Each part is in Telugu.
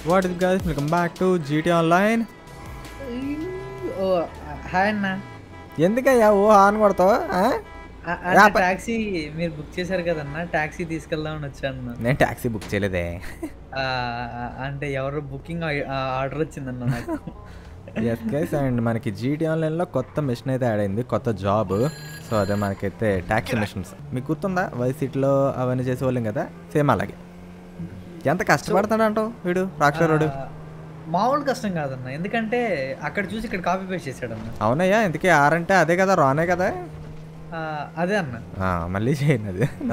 What is guys welcome back to GT online ఓ హాయ్ అన్న ఎందుకయ్యా ఓ హార్న్ కొడతావు ఆ? ఆ, అన్న, టాక్సీ మీరు బుక్ చేశారు కదన్న టాక్సీ తీసుకెళ్దామని వచ్చాను నేను ట్యాక్సీ బుక్ చేయలేదే ఆ, ఆ, అంటే ఎవరు బుకింగ్ ఆర్డర్ వచ్చిందన్న నాకు ఎస్ గైస్ అండ్ మనకి జీటీ ఆన్లైన్లో కొత్త మిషన్ అయితే యాడ్ అయింది కొత్త జాబ్ సో అదే మనకైతే ట్యాక్సీ మిషన్స్ మీకు గుర్తుందా వైసీటీలో అవన్నీ చేసేవాళ్ళం కదా సేమ్ అలాగే ఎంత కష్టపడతాడంటావు వీడు రాక్షరుడు ఆ, మామూలు కష్టం కాదన్న ఎందుకంటే అక్కడ చూసి ఇక్కడ కాపీ పేస్ట్ చేశాడన్న అవునయ్యా ఇంతకీ ఆర్ అంటే అదే కదా రానే కదా ఆ, అదే అన్న ఆ, మళ్ళీ చేయండి అది నో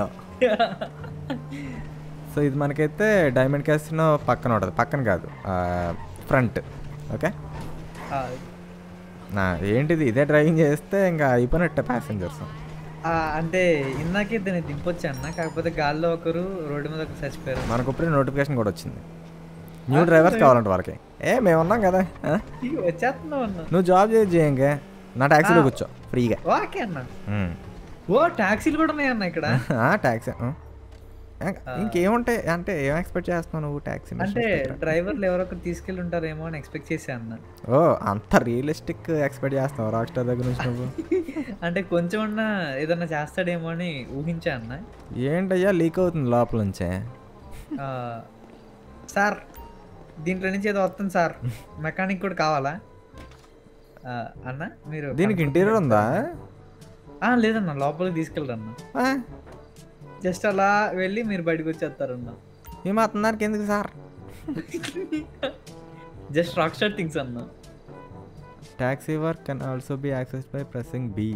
సో ఇది మనకైతే డైమండ్ క్యాసినో పక్కన ఉంటుంది పక్కన కాదు ఫ్రంట్ ఓకే ఆ, నా ఏంటిది ఇదే డ్రైవింగ్ చేస్తే ఇంకా అయిపోయినట్టే ప్యాసింజర్స్ ఆ, అంటే ఇందాకే దీన్ని దింపొచ్చా అన్న కాకపోతే గాల్లో ఒకరు రోడ్డు మీద ఒకరు చచ్చిపోయారు మనకు ఇప్పుడే నోటిఫికేషన్ కూడా వచ్చింది న్యూ డ్రైవర్స్ కావాలంట వాళ్ళకి ఏ మేము ఉన్నాం కదా ఆ? ఇయ్యో, వచ్చేస్తున్నావు అన్న నువ్వు జాబ్ చేసి చేయంగా నా ట్యాక్సీలో కూర్చో ఫ్రీగా ఓకే అన్న ఓ టాక్సీలు కూడా ఉన్నాయన్న ఇక్కడ ట్యాక్సీ ఇంకేముంటాయి అంటే ఏం ఎక్స్పెక్ట్ చేస్తున్నావు నువ్వు ట్యాక్సీ అంటే డ్రైవర్లు ఎవరొకరు తీసుకెళ్ళి ఉంటారేమో అని ఎక్స్పెక్ట్ చేసా అన్న ఓ అంత రియలిస్టిక్ ఎక్స్పెక్ట్ చేస్తావు రాక్ స్టార్ దగ్గర నుంచి నువ్వు అంటే కొంచెం అన్న ఏదన్నా చేస్తాడేమో అని ఊహించా అన్న ఏంటయ్యా లీక్ అవుతుంది లోపల నుంచే ఆ, సార్ దీంట్లో నుంచి ఏదో వస్తుంది సార్ మెకానిక్ కూడా కావాలా ఆ, అన్న మీరు దీనికి ఇంటీరియర్ ఉందా ఆ, లేదన్న లోపలికి తీసుకెళ్ళరన్న ఆ? జస్ట్ అలా వెళ్ళి మీరు బయటకు వచ్చేస్తారన్న ఈ మాత్రం దానికి ఎందుకు sir just rock star things అన్న taxi work can also be access by pressing B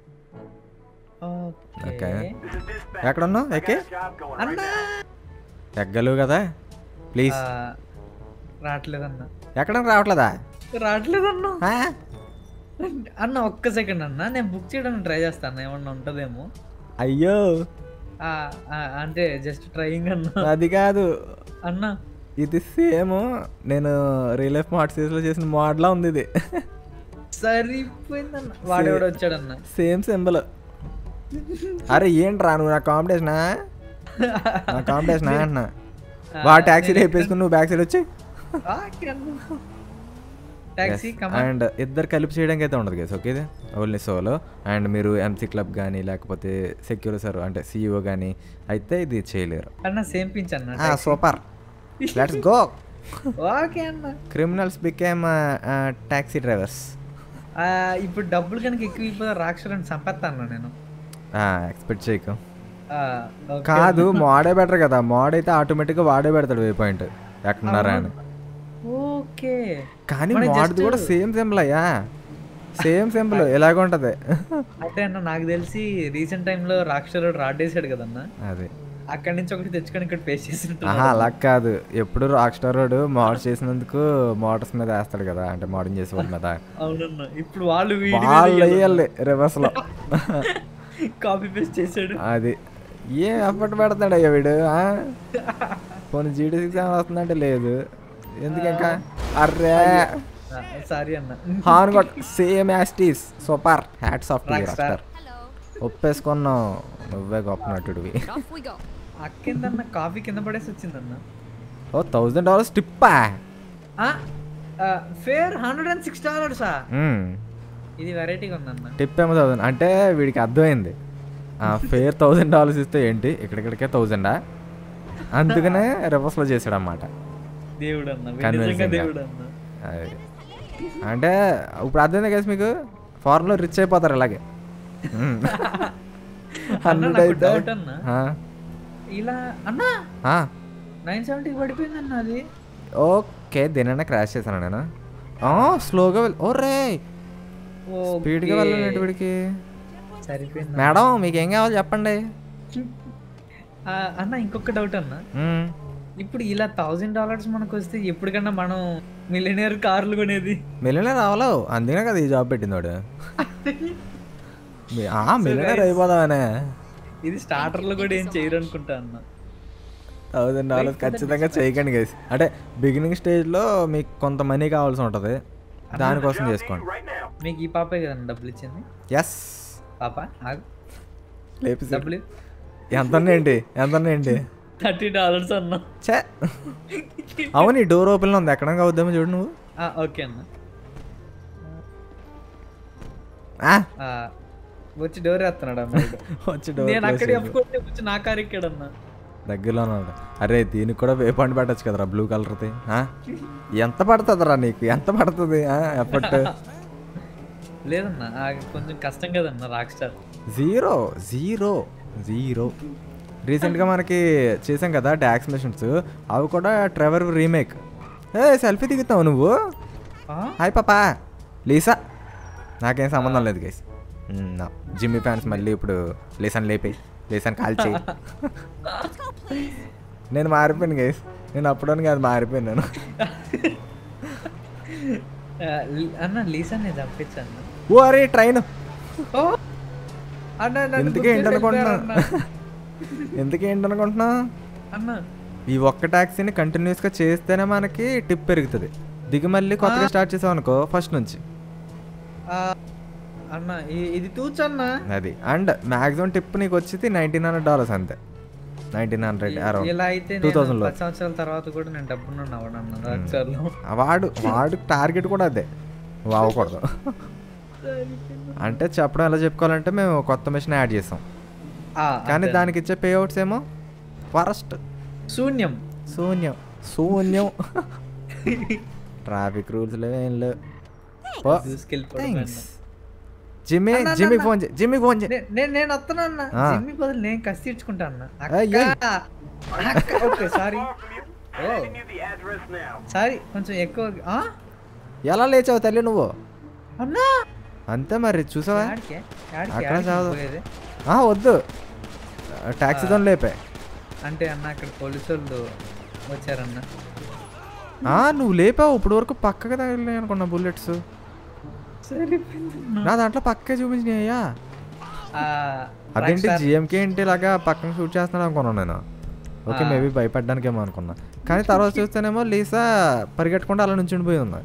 okay okay ఎక్కడ ఉన్నావు ఎక్కి అన్నా ఎగ్గలు కదా ప్లీజ్ ఆ, రావట్లేదన్న ఎక్కడ రావట్లేదా రావట్లేదన్నా ఆ? అన్న ఒక్క సెకండ్ అన్న నేను బుక్ చేయడానికి ట్రై చేస్తాను ఏమన్నా ఉంటుందేమో అయ్యో ఆ, ఆ, అంటే జస్ట్ ట్రైయింగ్ అన్న అది కాదు అన్న ఇది సేమ్ నేను రియల్ లైఫ్ మోడ్ సిరీస్లో చేసిన మోడ్లా ఉంది ఇది సరిపోయిందన్న వాడెవడు వచ్చాడన్న సేమ్ సింబల్ అరే ఏంట్రా నువ్వు నా కాంపిటీషనా నా కాంపిటీషనా అంటున్నా వాడు ట్యాక్సీలో వేపేసుకుని నువ్వు బ్యాక్ సైడ్ వచ్చి టాక్సీ కమా అండ్ ఇద్దరు కలిపి చేయడానికి అయితే ఉండదు కదా ఓకే ఇది ఓన్లీ సోలో అండ్ మీరు ఎంసీ క్లబ్ కానీ లేకపోతే సెక్యూర్ సర్ అంటే సిఇఓ కానీ అయితే ఇది చేయలేరు అన్న సేమ్ పించ్ అన్న సూపర్ లెట్స్ గో ఓకే అన్న క్రిమినల్స్ బికేమ్ ట్యాక్సీ డ్రైవర్స్ ఆ, ఇప్పుడు డబ్బులు కనుక ఎక్కువ అయిపోతే రాక్షసుని చంపేస్తాను నేను ఎక్స్పెక్ట్ చేయకు ఆ, ఓకే. కాదు మోడే బెటర్ కదా మోడ్ అయితే ఆటోమేటిక్గా వాడే పెడతాడు వే పాయింట్ ఎక్కడున్నారా అని ఓకే కానీ మన మోడ్ది just- కూడా సేమ్ సింబల్ అయ్యా సేమ్ సింబల్ ఎలాగ ఉంటది అంటే అన్న నాకు తెలిసి రీసెంట్ టైంలో రాక్షసుడు రాడేసాడు కదన్న అది అక్కడి నుంచి ఒకటి తెచ్చుకొని ఇక్కడ పేస్ట్ చేసి ఆహా అలా కాదు ఎప్పుడు రాక్ స్టార్ రోడ్ మోడ్ చేసినందుకు మోటార్స్ మీద వేస్తాడు కదా అంటే మోడర్న్ చేసే వాళ్ళ మీద అవునన్న ఇప్పుడు వాళ్ళు వీడి వాళ్ళు వేయాలి రివర్స్ లో కాపీ పేస్ట్ చేశాడు అది ఏం ఎఫర్ట్ పెడతాడు అయ్యా వీడు ఆ? పోనీ జీడీ సిక్స్ వస్తుందంటే లేదు ఎందుకు ఇంకా అర్రే సారీ అన్న హాన్ కొట్ సేమ్ యాస్టీస్ super hats off to Rockstar. Rockstar ఒప్పేసుకున్నావు నువ్వే గొప్ప నటుడివి Off we go. అక్కిందన్న కాఫీ కింద పడేసి వచ్చిందన్న ఓ థౌజండ్ డాలర్స్ టిప్పా ఫేర్ హండ్రెడ్ అండ్ సిక్స్ డాలర్సా ఇది వెరైటీగా ఉందన్న టిప్ ఏమో థౌసండ్ అంటే వీడికి అర్థమైంది ఫేర్ థౌజండ్ డాలర్స్ ఇస్తే ఏంటి ఇక్కడిక్కడికే థౌజండా అందుకనే రివర్స్లో చేశాడు అన్నమాట దేవుడు అన్న వీడు Convincing నిజంగా గా. దేవుడు అన్న అది అంటే ఇప్పుడు అర్థమైంది కదా మీకు ఫారెన్లో రిచ్ అయిపోతారు ఇలాగే అన్న హండ్రెడ్ నాకు అయితే డౌట్ అన్న ఆ, ఇలా అన్న ఆ, నైన్ సెవెంటీకి పడిపోయిందన్న అది ఓకే దేనైనా క్రాష్ చేశాను నేను ఆ, స్లోగా వెళ్ళి ఓ రే స్పీడ్గా వెళ్ళాలి వీడికి సరిపోయింది మేడం మీకు ఏం కావాలి చెప్పండి ఆ, అన్న ఇంకొక డౌట్ అన్న మ్మ్. ఇప్పుడు ఇలా థౌజండ్ డాలర్స్ మనకు వస్తే ఎప్పటికన్నా మనం మిలినియర్ కార్లు కొనేది మిలియనర్ రావాలో అందుకనే కదా ఈ జాబ్ పెట్టింది వాడు మీ- ఆ మిలియనర్ అయిపోదామనే ఇది స్టార్టర్ లో కూడా ఏం చేయరు అనుకుంటా అన్న థౌజండ్ డాలర్స్ ఖచ్చితంగా చేయకండి గైస్ అంటే బిగినింగ్ స్టేజ్లో మీకు కొంత మనీ కావాల్సి ఉంటుంది దానికోసం చేసుకోండి మీకు ఈ పాపే కదండి డబ్బులు ఇచ్చింది ఎస్ పాప ఆగు. లేపి డబ్బులు ఎంత ఉన్నాయండి ఎంత ఉన్నాయండి థర్టీ డాలర్స్ అన్న చే అవును ఈ డోర్ ఓపెన్ ఉంది ఎక్కడ అవుద్దామో చూడు నువ్వు ఆ, ఓకే అన్న ఆ, ఆ, వచ్చి డోర్ వేస్తున్నాడు అన్న వీడు. వచ్చి డోర్ నేను close అక్కడ చేసి. చెప్పుకుంటే వచ్చి నా కారు ఎక్కాడన్న దగ్గరలో ఉన్నాడు అరే దీనికి కూడా వే పాయింట్ పెట్టచ్చు కదరా బ్లూ కలర్ది ఆ? ఎంత పడుతుందిరా నీకు ఎంత పడుతుంది ఎఫర్ట్ లేదన్న ఆ, కొంచెం కష్టం కదన్న rock star zero zero zero రీసెంట్గా మనకి చేసాం కదా ట్యాక్స్ మిషన్స్ అవి కూడా ట్రెవర్ రీమేక్ ఏ సెల్ఫీ దిగుతావు నువ్వు హాయ్ పాపా లీసా నాకేం సంబంధం లేదు గైస్ నా జిమ్మి ఫ్యాన్స్ మళ్ళీ ఇప్పుడు లేసాను లేపేయి లేసాను కాల్ చేయి నేను మారిపోయాను గైస్ నేను అప్పుడని కాదు మారిపోయాను నేను అన్న లీసా నేను చంపించాను ఓ అరే ట్రైన్ ఓ! అన్న నన్ను ఎందుకే గుర్తు ఏంటనుకుంటున్నా చేశారు ఎందుకే ఏంటనుకుంటున్నా అన్న. అన్న ఈ ఒక్క ట్యాక్సీని కంటిన్యూస్గా చేస్తేనే మనకి టిప్ పెరుగుతుంది దిగి మళ్ళీ కొత్తగా స్టార్ట్ చేసాం అనుకో ఫస్ట్ నుంచి ఆ, అన్న ఇ- ఇది తూచన్న అది అండ్ మ్యాక్సిమం టిప్ నీకు వచ్చేది నైన్టీన్ హండ్రెడ్ డాలర్స్ అంతే నైన్టీన్ హండ్రెడ్ అరౌండ్ ఇలా అయితే టూ నేను థౌసండ్లో పది సంవత్సరాల తర్వాత కూడా నేను డబ్బున్న అవడన్న రాక్ స్టార్లో వాడు వాడు టార్గెట్ కూడా అదే నువ్వు అవ్వకూడదు అంటే చెప్పడం ఎలా చెప్పుకోవాలంటే మేము కొత్త మిషన్ యాడ్ చేసాం ఆ, కానీ అంతే. దానికి ఇచ్చే పేఅవుట్స్ ఏమో వరస్ట్ శూన్యం శూన్యం శూన్యం ట్రాఫిక్ రూల్స్ లేవు ఏం లేవు ఓ, దూసుకెళ్ళిపోవడం thanks. అన్న. జిమ్మి అన్న, అన్న, జిమ్మికి అన్న. ఫోన్ చేయి జిమ్మికి ఫోన్ చేయి నే- నేను నేను వస్తున్నా అన్న ఆ. జిమ్మి బదులు నేను కసి తీర్చుకుంటా అన్న ఏయ్, ఏయ్. అక్క ఓకే సారీ ఓ సారీ కొంచెం ఎక్కువ ఆ? ఎలా లేచావు తల్లి నువ్వు అన్నా అంతే మరి చూసావా యాడికే? యాడికే? అక్కడ యాడికి చావదు. పోయేది? ఆ, వద్దు ట్యాక్సీ జోన్ లేపే అంటే అన్న అక్కడ పోలీసు వాళ్ళు వచ్చారన్న ఆ, నువ్వు లేపావు ఇప్పుడు వరకు పక్కగా తగిలినాయి అనుకున్నా బుల్లెట్స్ సరిపోయిందన్న. నా దాంట్లో పక్కే చూపించినాయ్యా ఆ, అదేంటి Rockstar- జిఎంకే ఏంటి ఇలాగా పక్కన షూట్ చేస్తున్నాడు అనుకున్నాను నేను ఓకే ఆ. మేబీ భయపడ్డానికేమో అనుకున్నా కానీ తర్వాత చూస్తేనేమో లీసా పరిగెట్టకుండా అలా నుంచి ఉండిపోయి ఉంది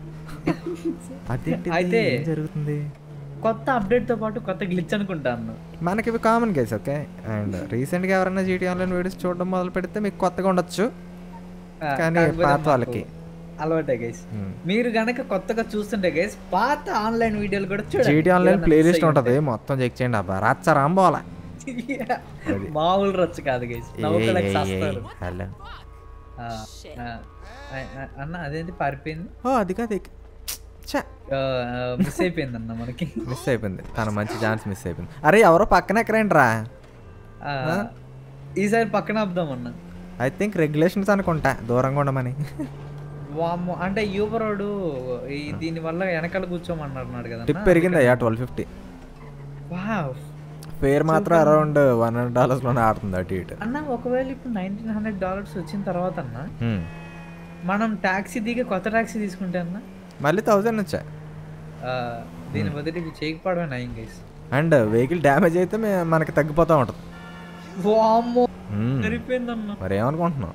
అదేంటి అయితే- ఏం జరుగుతుంది కొత్త అప్డేట్ తో పాటు కొత్త గ్లిచ్ అనుకుంటా అన్న మనకి ఇవి కామన్ గైస్ ఓకే అండ్ రీసెంట్గా ఎవరైనా జీటీ ఆన్లైన్ వీడియోస్ చూడడం మొదలు పెడితే మీకు కొత్తగా ఉండొచ్చు ఆ, కానీ కాకపోతే పాత మాకు వాళ్ళకి. అలవాటే గైస్ Hmm. మీరు గనక కొత్తగా చూస్తుంటే గైస్ పాత ఆన్లైన్ వీడియోలు కూడా చూడండి జీటీ ఆన్లైన్ ఏమన్నా ప్లేలిస్ట్ miss ఉంటుంది మొత్తం చెక్ చేయండి అబ్బా రచ్చ రాంబోవాలా అయ్యి ఉంటే. అది. మామూలు రచ్చ కాదు గైస్ నవ్వుకోలేక సస్తారు హలో ఆ, ఆ, ఆ, అన్న అదేంటి పారిపోయింది ఓ అది కాదు చా మిస్ అయిపోయింది అన్న మనకి మిస్ అయిపోయింది తన మంచి ఛాన్స్ మిస్ అయిపోయింది అరే ఎవరో పక్కన ఎక్కరేంటి రా ఆ, ఈసారి పక్కన ఆపుదాం అన్న ఐ థింక్ రెగ్యులేషన్స్ అనుకుంటా దూరంగా ఉండమని వామ్మో అంటే యూబరోడు ఈ దీని వల్ల వెనకాల కూర్చోమన్నాడు కదా టిప్ పెరిగింది అయ్యా ట్వెల్వ్ ఫిఫ్టీ వావ్ ఫేర్ మాత్రం అరౌండ్ వన్ హండ్రెడ్ డాలర్స్లోనే ఆడుతుంది అటు ఇటు అన్న ఒకవేళ ఇప్పుడు నైన్టీన్ హండ్రెడ్ డాలర్స్ వచ్చిన తర్వాత అన్న Hmm. మనం ట్యాక్సీ దిగి కొత్త ట్యాక్సీ తీసుకుంటే అన్న మళ్ళీ థౌజండ్ వచ్చా ఆ, దీని బదులు ఇవి చేయకపోవడమే నయం గైస్ అండ్ వెహికల్ డ్యామేజ్ అయితే మే- మనకి తగ్గిపోతూ ఉంటుంది వామ్మో Hmm. సరిపోయిందన్న మరి ఏమనుకుంటున్నావు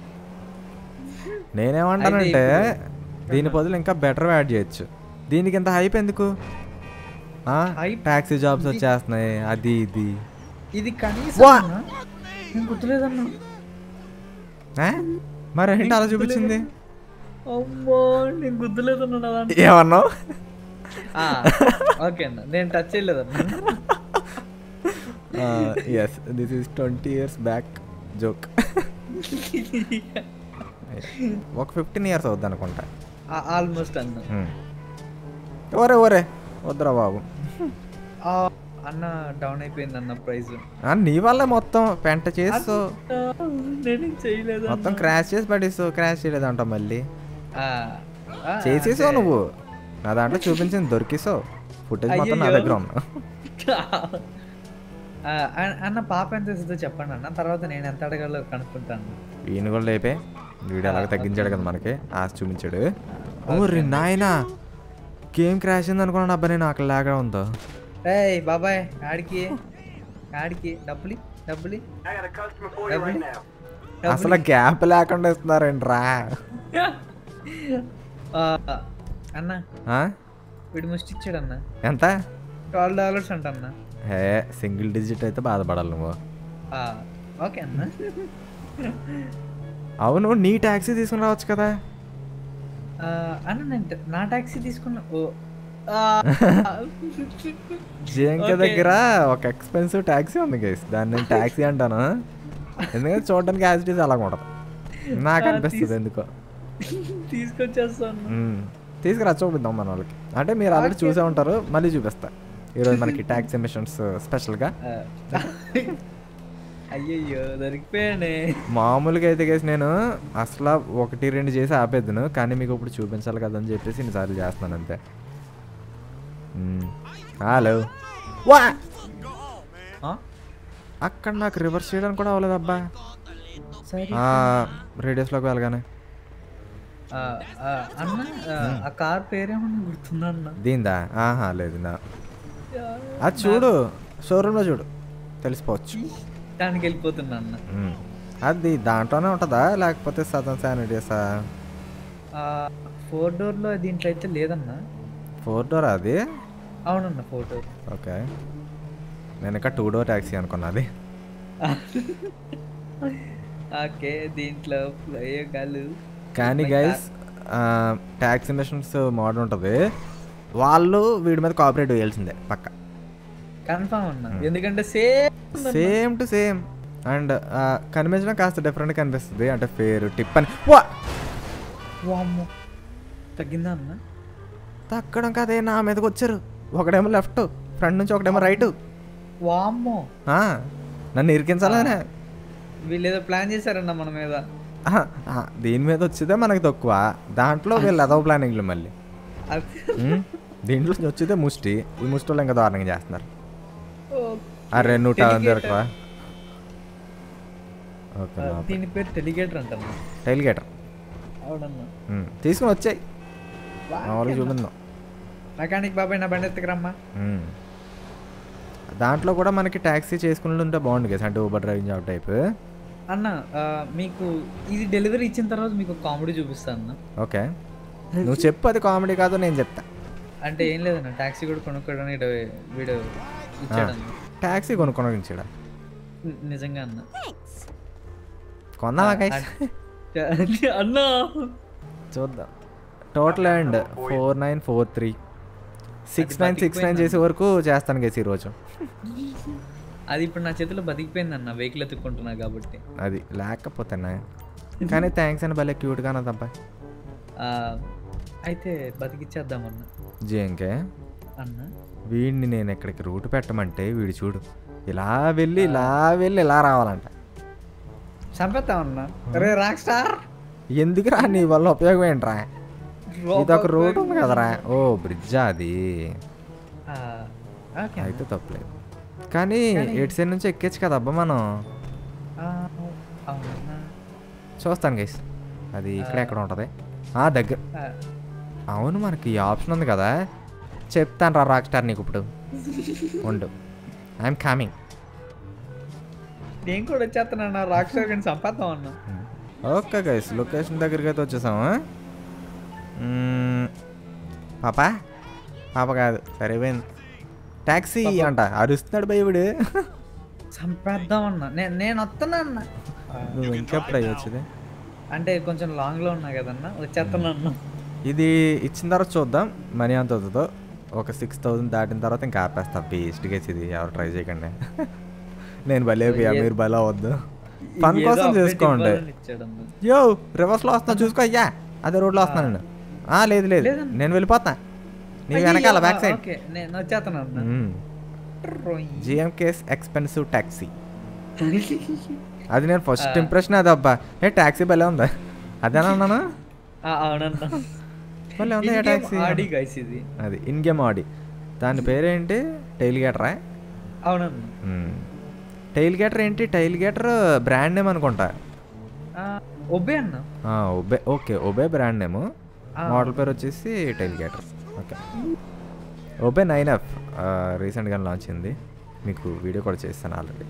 నేనేమంటానంటే దీని బదులు ఇంకా బెటర్ యాడ్ చేయొచ్చు దీనికి ఇంత హైప్ ఎందుకు Hype? ట్యాక్సీ జాబ్స్ వచ్చేస్తున్నాయి అది ఇది ఇది కనీసం వా! అన్న, నేను గుర్తులేదన్నా ఆ? మరి ఏంటి అలా చూపించింది అమ్మో నేను గుర్తులేదన్నా నా దాంట్లో. ఏమన్నావు ఆ, ఓకే అన్న నేను టచ్ చేయలేదన్న yes this is twenty years back joke ఒక ఫిఫ్టీన్ ఇయర్స్ అవుద్ది అనుకుంటా ఆల్మోస్ట్ అన్న Hmm. ఓరే ఓరే వద్దురా బాబు ఆ, అన్న డౌన్ అయిపోయింది అన్న ప్రైస్ ఆ, నీ వల్ల మొత్తం పెంట చేస్తూ నేను చేయలేదు మొత్తం క్రాష్ చేసి పడేస్తావు క్రాష్ చేయలేదంట మళ్ళీ ఆ, ఆ, చేసేసావు అంటే- నువ్వు నా దాంట్లో చూపించింది దొరికేసావు ఫుటేజ్ మొత్తం నా అయ్యయ్యో. దగ్గర ఉన్నా ఆ, అ- అన్న పాప ఎంత ఇస్తుందో చెప్పండి అన్న తర్వాత నేను ఎంత అడగాలో కనుక్కుంటాను ఈయన కూడా లేపే వీడియో అలాగే తగ్గించాడు కదా మనకి ఆశ చూపించాడు ఓ రే నాయనా గేమ్ క్రాష్ అయింది అనుకున్నాను అబ్బా నేను అక్కడ లాగా ఉందో ఏయ్ బాబాయ్ ఆడికి ఆడికి డబ్బులి డబ్బులి డబ్బులి అసలు గ్యాప్ లేకుండా ఇస్తున్నారండి రా ఆ, అన్న ఆ? వీడు ముష్టి ఇచ్చాడు అన్న ఎంత ట్వెల్వ్ డాలర్స్ అంట అన్న హే సింగిల్ డిజిట్ అయితే బాధపడాలి నువ్వు ఆ, ఓకే అన్న అవును నీ ట్యాక్సీ తీసుకుని రావచ్చు కదా ఆ, అన్న నేను ట- నా టాక్సీ తీసుకున్నా ఓ ఆ, జింక Okay. దగ్గర ఒక ఎక్స్పెన్సివ్ ట్యాక్సీ ఉంది గైస్ దాన్ని నేను ట్యాక్సీ అంటాను ఎందుకంటే చూడడానికి యాజ్ ఇట్ ఈస్ అలాగ ఉంటుంది నాకు ఆ, అనిపిస్తుంది తీస్- ఎందుకో తీసుకొచ్చేస్తాను మ్మ్. తీసుకురా చూపిద్దాం మన వాళ్ళకి అంటే మీరు ఆల్రెడీ Okay. చూసే ఉంటారు మళ్ళీ చూపిస్తా ఈరోజు మనకి ట్యాక్స్ ఎమిషన్స్ స్పెషల్గా ఆ. అయ్యయ్యో దొరికిపోయానే మామూలుగా అయితే గేసి నేను అసలు ఒకటి రెండు చేసి ఆపేద్దును కానీ మీకు ఇప్పుడు చూపించాలి కదా అని చెప్పేసి ఇన్నిసార్లు చేస్తున్నాను అంతే మ్మ్. హలో వా ఆ? అక్కడ నాకు రివర్స్ చేయడానికి కూడా అవ్వలేదబ్బా సరే రేడియస్లోకి వెళ్ళగానే ఆ, ఆ, అన్న ఆ, ఆ కార్ పేరేమన్నా గుర్తుందా అన్న దీందా ఆహా లేదు నా అది చూడు షోరూంలో చూడు తెలిసిపోవచ్చు దానికి వెళ్ళిపోతున్నా అన్న మ్మ్. అది దాంట్లోనే ఉంటుందా లేకపోతే సదన్ శానిటైజా ఫోర్ డోర్ లో దీంట్లో అయితే లేదన్నా ఫోర్ డోర్ అది అవునన్న ఫోర్ డోర్ ఓకే నేను ఇంకా టూ డోర్ ట్యాక్సీ అనుకున్నది ఓకే దీంట్లో అయ్యో కాలు కానీ My guys tax emissions model ఉంటుంది వాళ్ళు వీడి మీద కాపరేట్ వేయాల్సిందే పక్క కన్ఫామ్ అన్న ఎందుకంటే same same to same and కనిపించడం కాస్త డిఫరెంట్ కనిపిస్తుంది అంటే ఫేర్ టిప్ అని వా వామ్మో తగ్గిందా అన్న తక్కడం కదే నా మీదకి వచ్చారు ఒకడేమో లెఫ్ట్ ఫ్రంట్ నుంచి ఒకడేమో రైట్ వామ్మో నన్ను ఇరికించాలనే వీళ్ళు ఏదో ప్లాన్ చేశారన్న మన మీద ఆహా, ఆ, దీని మీద వచ్చేదే మనకి తక్కువ దాంట్లో వీళ్ళు అదవ ప్లానింగ్లు మళ్ళీ అది ఉమ్, దీంట్లో నుంచి వచ్చేదే ముష్టి ఈ ముష్టి వాళ్ళు ఇంకా దారుణంగా చేస్తున్నారు ఓ, అరే నువ్వు టర్న్ Delegator. జరగవా ఓకే ఆ, దీని పేరు టెలిగేటర్ అంటన్న టైల్ గేటర్ అవునన్నా తీసుకుని వచ్చాయి మామూలుగా చూపిందాం మెకానిక్ బాబాయ్ నా బండి ఎత్తుకురమ్మా ఉమ్. దాంట్లో కూడా మనకి ట్యాక్సీ చేసుకుని ఉంటే బాగుండు కదా అంటే ఊబర్ డ్రైవింగ్ జాబ్ టైప్ అన్న ఆ, మీకు ఇది డెలివరీ ఇచ్చిన తర్వాత మీకు కామెడీ చూపిస్తాను అన్న ఓకే నువ్వు చెప్పు అది కామెడీ కాదో నేను చెప్తా అంటే ఏం లేదన్న టాక్సీ కూడా కొనుక్కోవడానికి ఈడ వీడు ఇచ్చాడన్న ట్యాక్సీ కొనుక్కొని ఇచ్చాడా ని- నిజంగా అన్న కొందామా గైస్ అంటే అన్నా చూద్దాం total and four nine four three six nine six nine చేసే వరకు చేస్తాను గైస్ ఈరోజు అది ఇప్పుడు నా చేతిలో బతికిపోయింది అన్న వెహికల్ ఎత్తుక్కుంటున్నా కాబట్టి అది లేకపోతేనా కానీ థ్యాంక్స్ అని భలే క్యూట్గా అన్నదబ్బా ఆ, అయితే బతికిచ్చేద్దామన్న జేంకే అన్న వీడిని నేను ఇక్కడికి రూట్ పెట్టమంటే వీడు చూడు ఇలా వెళ్ళి ఇలా వెళ్ళి ఇలా రావాలంట చంపేద్దామన్నా రే రాక్ స్టార్ ఎందుకురా నీ వల్ల ఉపయోగం ఏంట్రా ఇదొక రూట్ ఉంది కదరా ఓ బ్రిడ్జా అది ఆ, ఓకే అయితే తప్పలేదు కానీ ఎటు సైడ్ నుంచి ఎక్కేచ్చు కదా అబ్బా మనం ఆ, అవునన్నా చూస్తాను గైస్ అది ఇక్కడ ఎక్కడ ఉంటుంది ఆ దగ్గర ఆ, అవును మనకి ఈ ఆప్షన్ ఉంది కదా చెప్తాను రా రాక్ స్టార్ నీకు ఇప్పుడు ఉండు ఐఎమ్ కమింగ్ నేను కూడా వచ్చేస్తానన్నా రాక్ స్టార్ కానీ చంపేద్దాం అన్న ఓకే గైస్ లొకేషన్ దగ్గరికి అయితే వచ్చేసాము మ్మ్. పాపా పాప కాదు సరిపోయింది ట్యాక్సీ అంట అరుస్తున్నాడు భయవుడు చంపేద్దాం అన్న నేను నేను వస్తున్నా అన్న ఆ, నువ్వు ఇంకెప్పుడు అయ్యొచ్చుది అంటే కొంచెం లాంగ్ లో ఉన్నా కదన్నా వచ్చేస్తున్నా అన్న ఇది ఇచ్చిన తర్వాత చూద్దాం మనీ అంత అవుతుందో ఒక సిక్స్ థౌసండ్ దాటిన తర్వాత ఇంకా ఆపేస్తా బేస్ట్ గేస్ ఇది ఎవరు ట్రై చేయకండి నేను భలే పోయా మీరు భలే అవద్దు పని ఏదో కోసం update చేసుకోండి ఇవ్వాలని ఇచ్చాడన్న. యో రివర్స్లో వస్తున్నా చూసుకో అయ్యా అదే రోడ్లో వస్తున్నాను నేను ఆ, లేదు లేదు లేదన్న. నేను వెళ్ళిపోతా నీ అయ్యయ్యో, వెనకాల బ్యాక్ సైడ్ ఓకే నేను వచ్చేస్తాను అన్న రోయ్. జిఎంకేస్ ఎక్స్పెన్సివ్ ట్యాక్సీ అది నేను ఫస్ట్ ఇంప్రెషన్ అది అబ్బా ఏ ట్యాక్సీ భలే ఉందా అదేనా అన్నాను ఆ, అవునన్నా భలే ఉందా ఏ In-game ట్యాక్సీ ఆడి గైస్ ఇది అది ఇన్ గేమ్ ఆడి దాని పేరేంటి టైల్ గేటరా అవునన్నా టైల్ గేటర్ ఏంటి టైల్ గేటర్ బ్రాండ్ నేమ్ అనుకుంటా ఆ, ఒబ్బే అన్న ఆ, Obey okay Obey brand name ఆ. మోడల్ పేరు వచ్చేసి tailgater okay Obey nine F రీసెంట్గా లాంచ్ అయింది మీకు వీడియో కూడా చేస్తాను ఆల్రెడీ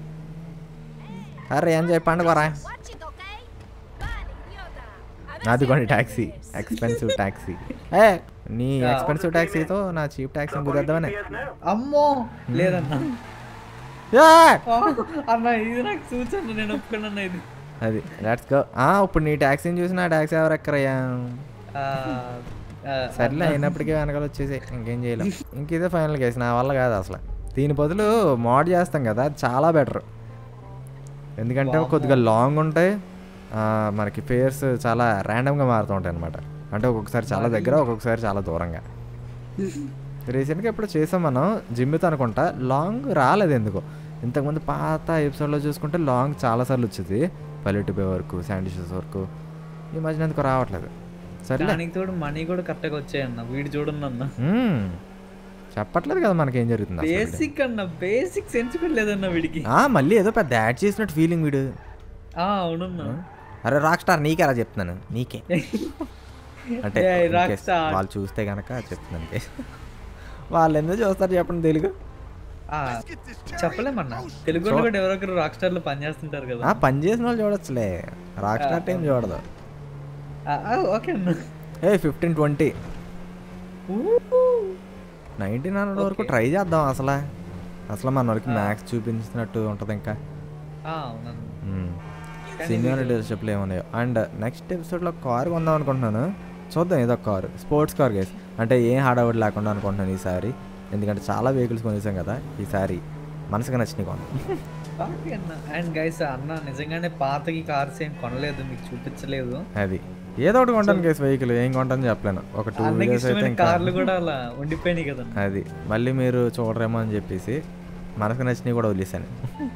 అరే ఏం చెప్పండి కొరా Watch it, okay? Vale, idiota. A ver నాది si కొన్ని aprendes taxi inglés. Expensive taxi ఏ నీ ఆ. ఎక్స్పెన్సివ్ ట్యాక్సీతో నా చీప్ ట్యాక్సీని కుదేద్దామని అమ్మో లేదన్నా ఏ! ఆ, అన్న ఇది నాకు సూచన నేను ఒప్పుకున్నా ఇది అది లెట్స్ గో ఇప్పుడు నీ ట్యాక్సీని చూసి నా ట్యాక్సీ ఎవరు ఎక్కరయ్యా ఆ, ఆ, సర్లే అయినప్పటికీ వెనకాల వచ్చేసి ఇంకేం చేయలేం ఇంక ఇదే ఫైనల్ కేసు నా వల్ల కాదు అసలు దీని బదులు మోడ్ చేస్తాం కదా అది చాలా బెటర్ ఎందుకంటే కొద్దిగా లాంగ్ ఉంటాయి ఆ, మనకి ఫేర్స్ చాలా ర్యాండమ్గా మారుతూ ఉంటాయి అనమాట అంటే ఒక్కొక్కసారి చాలా దగ్గర ఒక్కొక్కసారి చాలా దూరంగా రీసెంట్గా ఎప్పుడు చేసాం మనం జిమ్మితో అనుకుంటా లాంగ్ రాలేదు ఎందుకో ఇంతకుముందు పాత ఎపిసోడ్లో చూసుకుంటే లాంగ్ చాలాసార్లు వచ్చేది పల్లెటూరు బే వరకు శాండిషెస్ వరకు ఈ మధ్యన ఎందుకు రావట్లేదు సరేలే దానికి తోడు మనీ కూడా కరెక్ట్గా వచ్చాయన్న వీడు చూడండి అన్న మ్మ్. చెప్పట్లేదు కదా మనకి ఏం జరుగుతుంది అసలు వీడు. బేసిక్ అన్న బేసిక్ సెన్స్ కూడా లేదన్న వీడికి ఆ, మళ్ళీ ఏదో పెద్ద యాడ్ చేసినట్టు ఫీలింగ్ వీడు ఆ అవునన్నా అరే రాక్ స్టార్ నీకే అలా చెప్తున్నాను నీకే అంటే ఏ, in రాక్ case స్టార్. వాళ్ళు చూస్తే కనుక చెప్తున్నాను case. వాళ్ళు ఎందుకు చూస్తారు చెప్పండి తెలుగు ఆ, చెప్పలేమన్నా తెలుగు వాళ్ళు కూడా ఎవరో ఒకరు రాక్ స్టార్ లో పనిచేస్తుంటారు కదా ఆ, పని చేసిన వాళ్ళు చూడొచ్చులే రాక్ స్టార్ టైం చూడదు ఆ, ఆ, ఓకే అన్న ఏ ఫిఫ్టీన్ ట్వంటీ ఊ. నైన్టీన్ హండ్రెడ్ వరకు ట్రై చేద్దాం అసలు అసలు మన వాళ్ళకి మ్యాథ్స్ చూపించినట్టు ఉంటుంది ఇంకా ఆ, అవునన్న సీనియర్ డీలర్షిప్లు ఏమున్నాయో అండ్ నెక్స్ట్ ఎపిసోడ్లో కార్ కొందాం అనుకుంటున్నాను చూద్దాం ఏదో కారు స్పోర్ట్స్ కార్ గేస్ అంటే ఏం హడావుడి లేకుండా అనుకుంటున్నాను ఈసారి ఎందుకంటే చాలా వెహికల్స్ కొనేసాం కదా ఈసారి మనసుకు నచ్చినాయి కొన్నాం ఓకే అన్న అండ్ గైస్ అన్న నిజంగానే పాతకి కార్స్ ఏం కొనలేదు మీకు చూపించలేదు అది ఏదో ఒకటి కొంటాను కేసు వెహికల్ ఏం కొంటాను చెప్పలేను ఒక టూ అన్నకి వీడియోస్ అయితే ఇష్టమైన ఇంకా కార్లు కూడా అలా ఉండిపోయినాయి కదన్న అది మళ్ళీ మీరు చూడరేమో అని చెప్పేసి మనసుకు నచ్చినవి కూడా వదిలేసాను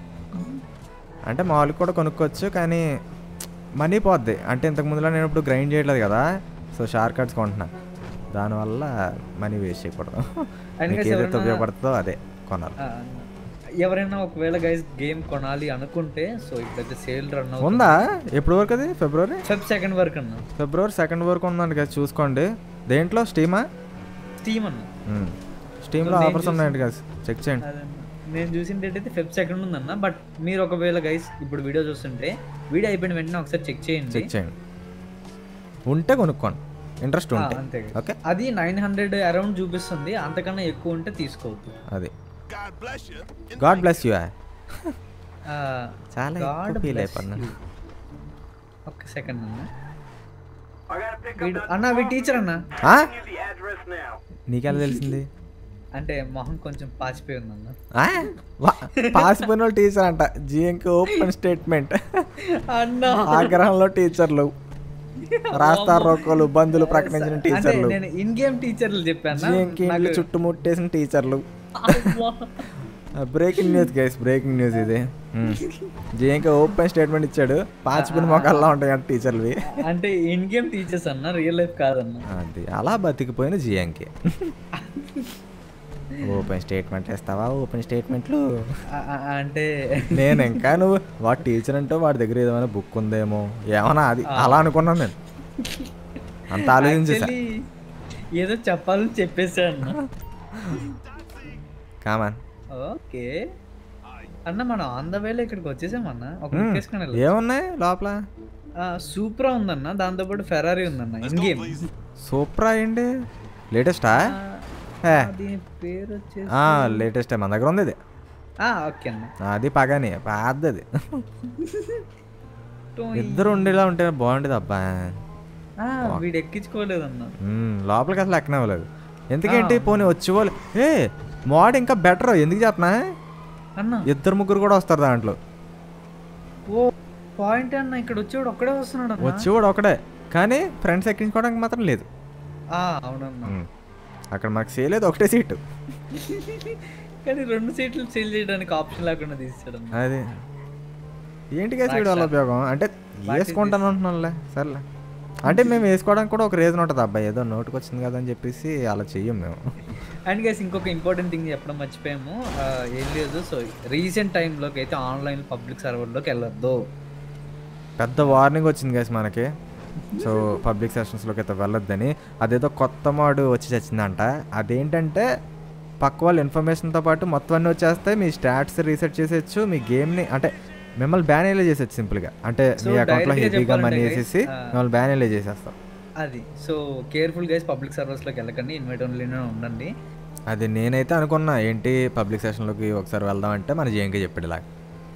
అంటే మామూలుగా కూడా కొనుక్కోవచ్చు కానీ మనీ పోద్ది అంటే ఇంతకు ముందులో నేను ఇప్పుడు గ్రైండ్ చేయట్లేదు కదా సో షార్ట్ కట్స్ కొంటున్నా దానివల్ల మనీ వేస్ట్ చేయకూడదు And మీకు guys, ఏదైతే ఎవరైనా- ఉపయోగపడుతుందో అదే కొనాలి ఆ, ఎవరైనా ఒకవేళ గైస్ గేమ్ కొనాలి అనుకుంటే సో ఇప్పుడైతే సేల్ రన్ అవుతుంది ఉందా ఎప్పుడు వరకు అది ఫిబ్రవరి ఫెబ్ సెకండ్ వరకు అన్న ఫిబ్రవరి సెకండ్ వరకు ఉందండి కదా చూసుకోండి దేంట్లో స్టీమా స్టీమ్ అన్న స్టీమ్లో నేను ఆఫర్స్ ఉన్నాయండి కదా చెక్ చేయండి అదన్న. నేను చూసిన డేట్ అయితే ఫెబ్ సెకండ్ ఉందన్న బట్ మీరు ఒకవేళ గైస్ ఇప్పుడు వీడియో చూస్తుంటే వీడియో అయిపోయిన వెంటనే ఒకసారి చెక్ చేయండి చెక్ చేయండి ఉంటే కొనుక్కోండి ఇంట్రెస్ట్ ఆ, ఉంటే అంతే ఓకే అది నైన్ హండ్రెడ్ అరౌండ్ చూపిస్తుంది అంతకన్నా ఎక్కువ ఉంటే తీసుకోవద్దు అది గాడ్ బ్లెస్ యూ ఆ, చాలా God ఎక్కువ ఫీల్ bless అయిపోతున్నాను you. ఒక్క సెకండ్ అన్న వీడు అన్న వీడు టీచర్ అన్న ఆ? నీకెలా తెలిసింది అంటే మొహం కొంచెం పాచిపోయి ఉందన్న ఆ? వా- పాసిపోయిన వాళ్ళు టీచర్ అంట జిఎంకి ఓపెన్ స్టేట్మెంట్ అన్న ఆగ్రహంలో టీచర్లు రాస్తారు రోకోలు బంధులు ప్రకటించిన అంటే టీచర్లు నేను ఇన్ గేమ్ టీచర్లు చెప్పాను జిఎంకి ఇండ్లు చుట్టుముట్టేసిన టీచర్లు breaking news guys breaking news ఇది జిఎంకి ఓపెన్ స్టేట్మెంట్ ఇచ్చాడు పాచిపోయిన మొక్కల్లా ఉంటాయి అంట టీచర్లవి అంటే ఇన్ గేమ్ టీచర్స్ అన్న రియల్ లైఫ్ కాదన్న అది అలా బతికిపోయిన జిఎంకి ఓపెన్ స్టేట్మెంట్ ఇస్తావా ఓపెన్ స్టేట్మెంట్లు ఆ, ఆ, అంటే నేను ఇంకా నువ్వు వాడు టీచర్ అంటే వాడి దగ్గర ఏదైనా బుక్ ఉందేమో ఏమన్నా అది అలా అనుకున్నాను నేను అంత ఆలోచించేసా actually ఏదో చెప్పాలని చెప్పేసా అన్న కామన్ ఓకే అన్న మనం ఆన్ ద వేలో ఇక్కడికి వచ్చేసామన్న ఒక లొకేషన్ వెళ్ళాలి ఏమున్నాయి లోపల సూపర్ ఉందన్న దాంతో పాటు ఫెరారీ ఉందన్న ఇన్ గేమ్ సూపర్ అయ్యండి లేటెస్టా ఏ. దీని పేరు వచ్చేసి లేటెస్ట్ మన దగ్గర ఉంది ఇది ఆ, ఓకే అన్న అది పగాని పెద్దది టోయ్. ఇద్దరు ఉండేలా ఉంటే బాగుండేది అబ్బా ఆ, వీడు ఎక్కించుకోలేదన్న మ్మ్, లోపలికి అసలు ఎక్కనివ్వలేదు ఎందుకంటే పోనీ వచ్చేవాళ్ళు ఏ మోడ్ ఇంకా బెటర్ ఎందుకు చెప్పనా అన్న ఇద్దరు ముగ్గురు కూడా వస్తారు దాంట్లో ఓ పాయింట్ అన్న ఇక్కడ వచ్చేవాడు ఒక్కడే వస్తున్నాడు అన్న వచ్చేవాడు ఒకడే కానీ ఫ్రెండ్స్ ఎక్కించుకోవడానికి మాత్రం లేదు ఆ, అవునన్న మ్మ్. అక్కడ మాకు చేయలేదు ఒకటే సీటు కానీ రెండు సీట్లు సేల్ చేయడానికి ఆప్షన్ లేకుండా తీసాడు అన్న అది ఏంటి కేసు వీడి వల్ల ఉపయోగం అంటే వేసుకుంటాను అంటున్నానులే సర్లే అంటే మేము వేసుకోవడానికి కూడా ఒక రీజన్ ఉంటుంది అబ్బాయి ఏదో నోటుకు వచ్చింది కదా అని చెప్పేసి అలా చెయ్యం మేము అండ్ గైస్ ఇంకొక ఇంపార్టెంట్ థింగ్ చెప్పడం మర్చిపోయాము ఆ, ఏం లేదు సో రీసెంట్ టైంలోకి అయితే ఆన్లైన్ పబ్లిక్ సర్వర్లోకి వెళ్ళొద్దు పెద్ద వార్నింగ్ వచ్చింది గైస్ మనకి సో పబ్లిక్ సెషన్స్లోకి అయితే వెళ్ళొద్దని అదేదో కొత్త మోడ్ వచ్చి చచ్చిందంట అదేంటంటే పక్క వాళ్ళ ఇన్ఫర్మేషన్తో పాటు మొత్తం అన్నీ వచ్చేస్తాయి మీ స్టాట్స్ రీసెట్ చేసేయచ్చు మీ గేమ్ని అంటే మిమ్మల్ని బ్యాన్ ఎలా చేసేచ్చు సింపుల్గా అంటే So, మీ అకౌంట్లో direct గా హెవీగా మనీ చెప్పాలంటే వేసేసి guys, ఆ, మిమ్మల్ని బ్యాన్ ఎలా చేసేస్తాం అది సో కేర్ఫుల్ గైస్ పబ్లిక్ సర్వర్స్లోకి వెళ్ళకండి ఇన్వైట్ ఓన్లీనే ఉండండి అది నేనైతే అనుకున్నా ఏంటి పబ్లిక్ సెషన్లోకి ఒకసారి వెళ్దాం అంటే మన జేఎంకే చెప్పాడు ఇలా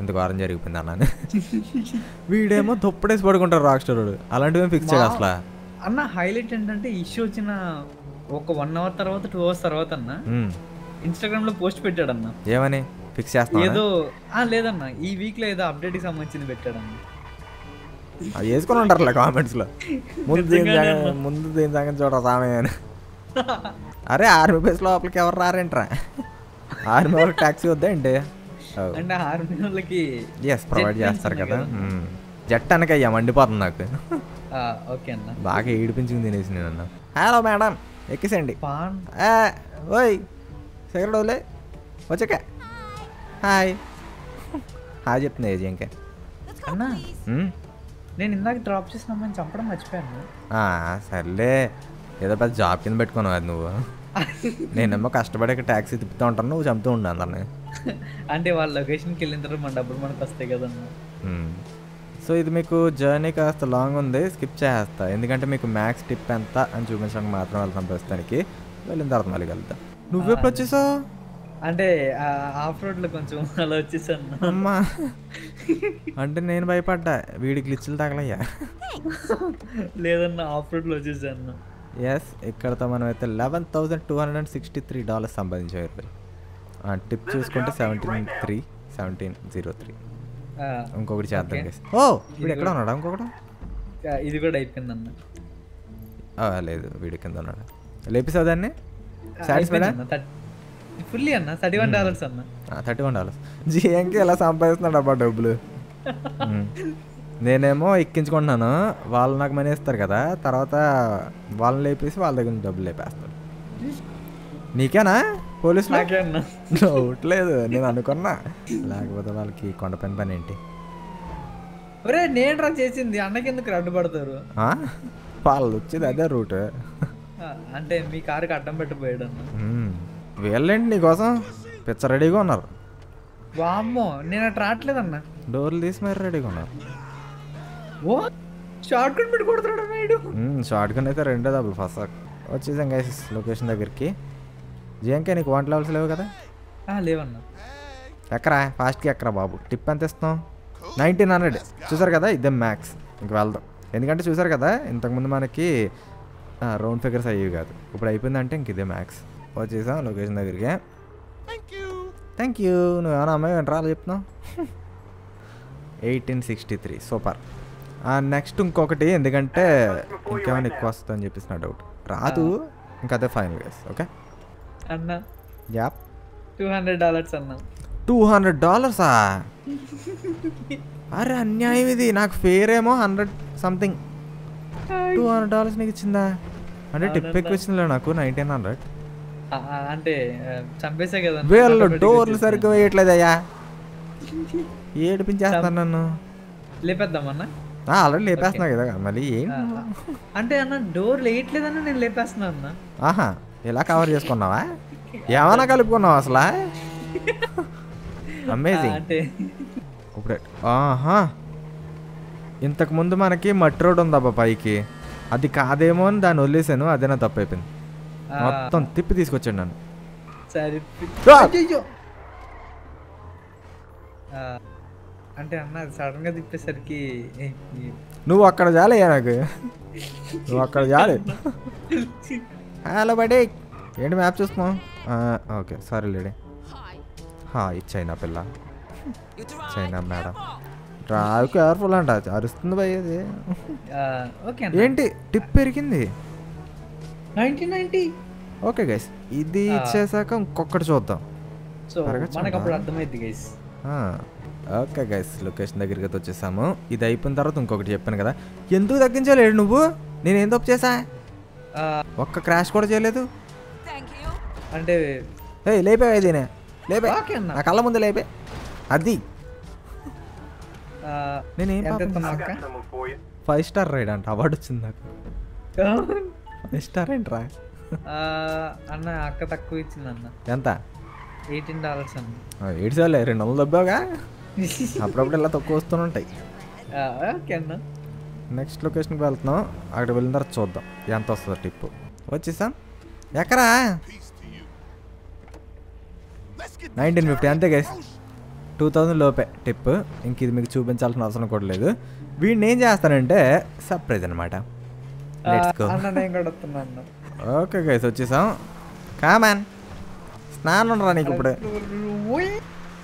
ఇంత ఘోరం జరిగిపోయింది అన్నాను వీడేమో దుప్పడేసి పడుకుంటారు రాక్ స్టార్ అలాంటివి ఫిక్స్ చేయడు అసలు అన్న హైలైట్ ఏంటంటే ఇష్యూ వచ్చిన ఒక వన్ అవర్ తర్వాత టూ అవర్స్ తర్వాత అన్న ఉమ్, ఇన్స్టాగ్రామ్ లో పోస్ట్ పెట్టాడు అన్న ఏమని ఫిక్స్ చేస్తున్నా ఏదో ఆ లేదన్న ఈ వీక్ లో ఏదో అప్డేట్ కి సంబంధించింది పెట్టాడన్న అది వేసుకొని ఉంటారులే కామెంట్స్లో ముందు దీని నిజంగానే సంగతి- ముందు దీని సంగతి చూడరా సామె అని అరే ఆర్మీ బేస్ లోపలికి ఎవరు రారేంట్రా ఆర్మీ వాళ్ళకి ట్యాక్సీ వద్దా ఏంటి అంటే ఆర్మీ వాళ్ళకి ఎస్ ప్రొవైడ్ Jet చేస్తారు planes కదా ఉన్నాయి మ్మ్. జట్ అనకయ్యా మండిపోతుంది నాకు ఆ, ఓకే అన్న బాగా ఏడిపించింది తినేసి నేను అన్న హలో మేడం ఎక్కిసండి పాన్ ఏ, ఓయ్ సిగరెట్ వదిలే వచ్చాక హాయ్ హాయ్ చెప్తుంది ఏజీ ఇంకా Let's go, Anna. please. మ్మ్. నేను ఇందాక డ్రాప్ చేసిన అమ్మాయిని చంపడం మర్చిపోయాను ఆ, సర్లే ఏదో పెద్ద జాబ్ కింద పెట్టుకున్నావు అది నువ్వు నేనేమో కష్టపడి ఇక్కడ ట్యాక్సీ తిప్పుతూ ఉంటాను నువ్వు చంపుతూ ఉండు అందరిని అంటే వాళ్ళ లొకేషన్కి వెళ్ళిన తర్వాత మన డబ్బులు మనకు వస్తాయి కదన్న మ్మ్. సో ఇది మీకు జర్నీ కాస్త లాంగ్ ఉంది స్కిప్ చేస్తా ఎందుకంటే మీకు మ్యాక్స్ టిప్ ఎంత అని చూపించడానికి మాత్రం వెళ్తాం ప్రస్తుతానికి వెళ్ళిన తర్వాత మళ్ళీ కలుద్దాం నువ్వెప్పుడు వచ్చేసావు అంటే ఆఫ్ రోడ్ లో కొంచెం అలా వచ్చేసాను అమ్మా అంటే నేను భయపడ్డా వీడికి గ్లిచ్లు తగలయ్యా లేదన్న ఆఫ్ రోడ్ లో వచ్చేసాను ఎస్ ఇక్కడతో మనం అయితే eleven thousand two hundred and sixty three dollars సంపాదించారు టిప్ చూసుకుంటే seventeen three seventeen zero three ఆ, ఇంకొకటి చేద్దాం Okay. guys. ఓ వీడు ఎక్కడ ఉన్నాడా ఇంకొకటి ఆ, ఇది కూడా అయిపోయింది అన్న ఆ, లేదు వీడి కింద ఉన్నాడు లేపిసావు దాన్ని సాటిస్ఫైడా ఫుల్లీ అన్న థర్టీ వన్ డాలర్స్ అన్న థర్టీ వన్ డాలర్స్ జిఎంకి ఎలా సంపాదిస్తున్నాడు అబ్బా డబ్బులు ఉమ్. నేనేమో ఎక్కించుకుంటున్నాను వాళ్ళు నాకు మనీ ఇస్తారు కదా తర్వాత వాళ్ళని లేపేసి వాళ్ళ దగ్గర నుంచి డబ్బులు లేపేస్తారు నీకేనా పోలీసులు నాకే అన్న డౌట్ లేదు నేను అనుకున్నా లేకపోతే వాళ్ళకి కొండపైన పని ఏంటి ఒరే నేను రా చేసింది అన్నకి ఎందుకు అడ్డుపడతారు ఆ? వాళ్ళు వచ్చేది అదే రూట్ ఆ, అంటే మీ కారుకి అడ్డం పెట్టిపోయాడు అన్న వీళ్ళేంటి నీకోసం పిచ్చ రెడీగా ఉన్నారు వామ్మో నేను అటు రావట్లేదన్న డోర్లు తీసి మరి రెడీగా ఉన్నారు ఓ షార్ట్ కట్ పెట్టి కొడుతున్నాడు నాయుడు షార్ట్ గన్ అయితే రెండో డబ్బులు ఫస్ట్ వచ్చేసాం గైస్ లొకేషన్ దగ్గరికి జిఎంకే నీకు వన్ లెవెల్స్ లేవు కదా ఆ, లేవన్న ఎక్కరా ఫాస్ట్కి ఎక్కరా బాబు టిప్ ఎంత ఇస్తాం నైన్టీన్ హండ్రెడ్ చూసారు కదా ఇదే మ్యాక్స్ ఇంక వెళ్దాం ఎందుకంటే చూసారు కదా ఇంతకుముందు మనకి రౌండ్ ఫిగర్స్ అయ్యేవి కాదు ఇప్పుడు అయిపోయిందంటే ఇంక ఇదే మ్యాక్స్ వచ్చేసాం లొకేషన్ దగ్గరికి థ్యాంక్ యూ నువ్వు ఏమైనా అమ్మాయి వెంటరా అలా చెప్తున్నావు eighteen sixty three super next ఇంకొకటి ఎందుకంటే ఇంకేమైనా ఎక్కువ వస్తుంది అని చెప్పేసి నా డౌట్ రాదు ఇంకా అదే ఫైనల్ గైస్ ఓకే అన్న యాప్ టూ హండ్రెడ్ డాలర్స్ అన్న టూ హండ్రెడ్ డాలర్సా అరే అన్యాయం ఇది నాకు ఫేర్ ఏమో hundred something two hundred dollars నీకు ఇచ్చిందా అంటే టిప్ అవునన్నా. ఎక్కువ ఇచ్చిందిలే నాకు నైన్టీన్ హండ్రెడ్ ఆ, ఆ, అంటే ఆ, చంపేసా కదా వీళ్ళు డోర్లు సరిగ్గా వేయట్లేదయ్యా ఏడిపించేస్తాను నన్ను లేపేద్దామన్నా ఆల్రెడీ లేపేస్తున్నా కదా మళ్ళీ ఏంటి ఆ, ఆ. అంటే అన్న డోర్ లేయట్లేదన్న నేను లేపేస్తున్నా అన్న ఆహా ఇలా కవర్ చేసుకున్నావా ఏమన్నా కలుపుకున్నావు అసలు ఆ, అమేజింగ్ అంటే ఇప్పుడే ఆహా ఇంతకు ముందు మనకి మట్టి రోడ్ ఉందబ్బా పైకి అది కాదేమో అని దాన్ని వదిలేసాను అదే నా తప్పు అయిపోయింది ఆ, మొత్తం తిప్పి తీసుకొచ్చాడు నన్ను సరే ఆ! అయ్యయ్యో. ఆ, అంటే అన్న సడన్ గా తిప్పేసరికి ఏ, ఈ- నువ్వు అక్కడ జాలయ్యా నాకు నువ్వు అక్కడ జాలి హలో బడే ఏంటి మ్యాప్ చూస్తున్నావు okay sorry lady Hi. Hi China పిల్ల You drive China madam careful. Drive careful అంట అరుస్తుంది భయ్ అది ఆ, ఓకే అన్న ఏంటి టిప్ పెరిగింది నైన్టీన్ నైన్టీ ఓకే గైస్ ఇది ఆ. ఇచ్చేసాక ఇంకొకటి చూద్దాం సో పెరగచ్చా? మనకు అప్పుడు అర్థమైంది గైస్ ఆ, ఓకే గైస్ లొకేషన్ దగ్గరికి అయితే వచ్చేసాము ఇది అయిపోయిన తర్వాత ఇంకొకటి చెప్పాను కదా ఎందుకు తగ్గించలేడు నువ్వు నేను ఏం తప్పు చేసా ఒక్క క్రాష్ కూడా చేయలేదు Thank you. అంటే ఏ లేపే దీనే లేపే ఓకే అన్న. నా కళ్ళ ముందు లేపే అది ఆ, నేనేం ఎంత పాపం ఎత్తున్నావు అక్క ఫైవ్ స్టార్ రైడ్ అంట అవార్డు వచ్చింది నాకు ఫైవ్ స్టార్ ఏంట్రా ఆ, అన్న అక్క తక్కువ ఇచ్చింది అన్న ఎంత ఎయిటీన్ డాలర్స్ అన్న ఏడు సార్లే రెండు వందలు దబ్బాగా అప్పుడప్పుడు ఇలా తక్కువ వస్తూనే ఉంటాయి ఆ, ఓకే అన్న నెక్స్ట్ లొకేషన్కి వెళ్తున్నాం అక్కడ వెళ్ళిన తర్వాత చూద్దాం ఎంత వస్తుందో టిప్పు వచ్చేసాం ఎక్కరా నైన్టీన్ ఫిఫ్టీ అంతే గైస్ టూ థౌజండ్ లోపే టిప్ ఇంక ఇది మీకు చూపించాల్సిన అవసరం కూడా లేదు వీడిని ఏం చేస్తానంటే సర్ప్రైజ్ అనమాట లెట్స్ గో అన్న నేను కూడా వస్తున్నా అన్న ఓకే గైస్ వచ్చేసాం కామాన్ స్నానం రా నీకు ఇప్పుడు ఉయ్.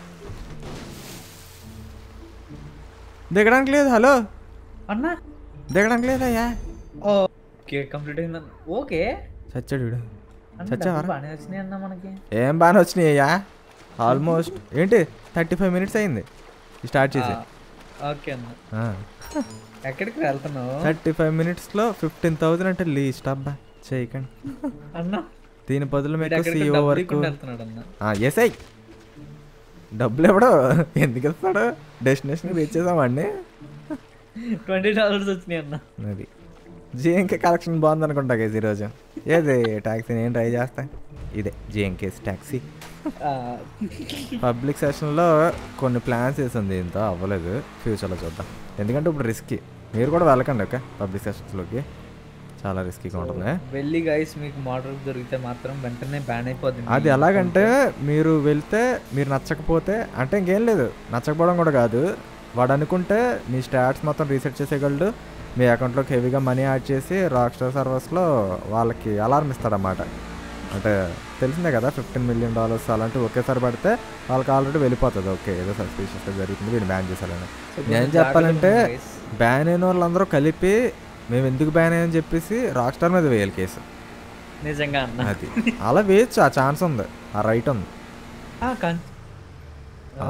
దిగడానికి లేదు హలో అన్న దిగడానికి లేదయ్యా ఓకే కంప్లీట్ అయింది అన్న ఓకే చచ్చాడు వీడు అన్న చచ్చావా డబ్బులు బాగానే వచ్చినాయి అన్న మనకి ఏం బాగానే వచ్చినాయి అయ్యా ఆల్మోస్ట్ ఏంటి థర్టీ ఫైవ్ మినిట్స్ అయింది స్టార్ట్ చేసి ఓకే అన్న ఎక్కడికి వెళ్తున్నావు థర్టీ ఫైవ్ మినిట్స్లో ఫిఫ్టీన్ థౌసండ్ అంటే లీస్ట్ అబ్బా చేయకండి అన్న దీని బదులు వీడు మీకు ఎక్కడికి సీఓ డబ్బులు వరకు ఇవ్వకుండా వెళ్తున్నాడు అన్న ఎస్ఐ డబ్బులు ఎవడో ఎందుకు ఇస్తాడు డెస్టినేషన్కి రీచ్ చేసామండి ట్వంటీ డాలర్స్ వచ్చినాయి అన్న అది జిఎంకే కలెక్షన్ బాగుంది అనుకుంటా గేస్ ఈరోజు ఏది ట్యాక్సీ నేను ట్రై చేస్తా ఇదే జిఎంకేస్ ట్యాక్సీ ఆ, పబ్లిక్ సెషన్లో కొన్ని ప్లాన్స్ వేసింది ఇంత అవ్వలేదు ఫ్యూచర్లో చూద్దాం ఎందుకంటే ఇప్పుడు రిస్కీ మీరు కూడా వెళ్ళకండి ఓకే పబ్లిక్ సెషన్స్లోకి చాలా రిస్కీగా ఉంటుంది వెళ్ళి గైస్ మీకు మోటార్ దొరికితే మాత్రం వెంటనే బ్యాన్ అయిపోద్ది అది ఎలాగంటే మీరు వెళ్తే మీరు నచ్చకపోతే అంటే ఇంకేం లేదు నచ్చకపోవడం కూడా కాదు వాడు అనుకుంటే మీ స్టాట్స్ మొత్తం రీసెట్ చేసేయగలడు మీ అకౌంట్లోకి హెవీగా మనీ యాడ్ చేసి రాక్ స్టార్ సర్వర్స్లో వాళ్ళకి అలారం ఇస్తాడన్నమాట అంటే తెలిసిందే కదా ఫిఫ్టీన్ మిలియన్ డాలర్స్ అలాంటివి ఒకేసారి పడితే వాళ్ళకి ఆల్రెడీ వెళ్ళిపోతుంది ఓకే ఏదో సస్పీషియస్గా జరుగుతుంది వీళ్ళు బ్యాన్ చేశారని So, నేను కొంచెం చెప్పాలంటే జాగ్రత్తగా ఉండండి guys. బ్యాన్ అయిన వాళ్ళందరూ కలిపి మేము ఎందుకు బ్యాన్ అయ్యని చెప్పేసి రాక్ స్టార్ మీద వేయాలి కేసు నిజంగా అన్న అది అలా వేయచ్చు ఆ ఛాన్స్ ఉంది ఆ రైట్ ఉంది ఆ, కన్- ఆ,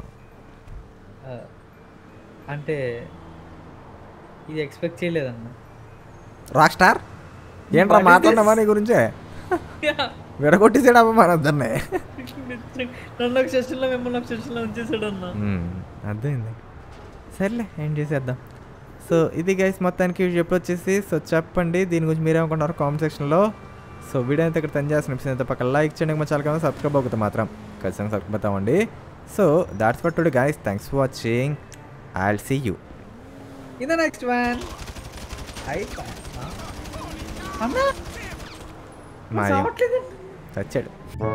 ఆ, అంటే ఇది ఎక్స్పెక్ట్ చేయలేదన్న రాక్ స్టార్ ఏంట్రా What is మాట్లాడినావా నీ గురించే విడగొట్టేసాడు అమ్మ మన ఇద్దరిని నన్ను ఒక సెషన్లో మిమ్మల్ని ఒక సెషన్లో ఉంచేసాడు అన్న అర్థమైంది సర్లే ఏం చేసేద్దాం సో ఇది గైస్ మొత్తానికి ఎప్పుడు వచ్చేసి సో చెప్పండి దీని గురించి మీరేమనుకుంటున్నారు కామెంట్ సెక్షన్లో సో వీడియో అయితే ఇక్కడ తను చేసిన ఎపిసోడ్ అయితే పక్కన లైక్ చేయండి మా ఛానల్ సబ్స్క్రైబ్ అవుతుంది మాత్రం ఖచ్చితంగా సబ్స్క్రైబ్ అవుతామండి so that's for today guys thanks for watching I will see you in the next one అన్న మా చావట్లేదు చచ్చాడు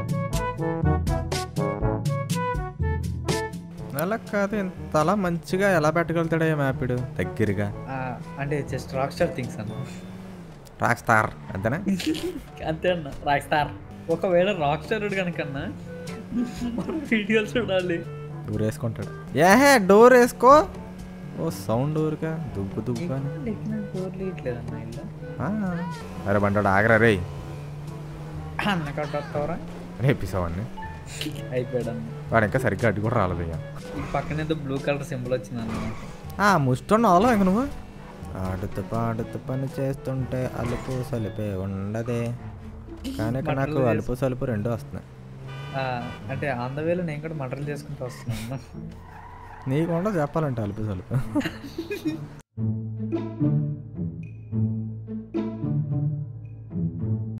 అలా కాదు ఇంత అలా మంచిగా ఎలా పెట్టగలుగుతాడా మ్యాపిడు దగ్గరగా ఆ, అంటే జస్ట్ రాక్ స్టార్ థింగ్స్ అన్న రాక్ స్టార్ అంతేనా అంతే అన్న రాక్ స్టార్ ఒకవేళ రాక్ స్టార్ కనుకన్నా మన వీడియోలు చూడాలి డోర్ వేసుకుంటాడు ఏహే డోర్ వేసుకో ఓ సౌండ్ ఊరికా దుబ్బు దుబ్బు అని డోర్లు ఇట్లేదన్న ఇల్లు ఆ, అరే బంటాడు ఆగరా రే అన్న కట్టవరా రేపిసావాడిని అయిపోయాడు అన్న వాడు ఇంకా సరిగ్గా అడ్డు కూడా రాలేదు ఇక ఈ పక్కన ఏదో బ్లూ కలర్ సింబల్ వచ్చింది అన్న ఆ ముష్టం అవలో ఇంక నువ్వు ఆడుతూ పాడుతూ పని చేస్తుంటే అలుపు సలిపే ఉండదే కానీ ఇక్కడ నాకు బట్టలు అలుపు సలుపు రెండు వస్తున్నాయి ఆ, అంటే ఆన్ ద వేలో నేను కూడా మటర్లు చేసుకుంటూ వస్తున్నాను నీకు ఉండదు చెప్పాలంటే అలుపు సలుపు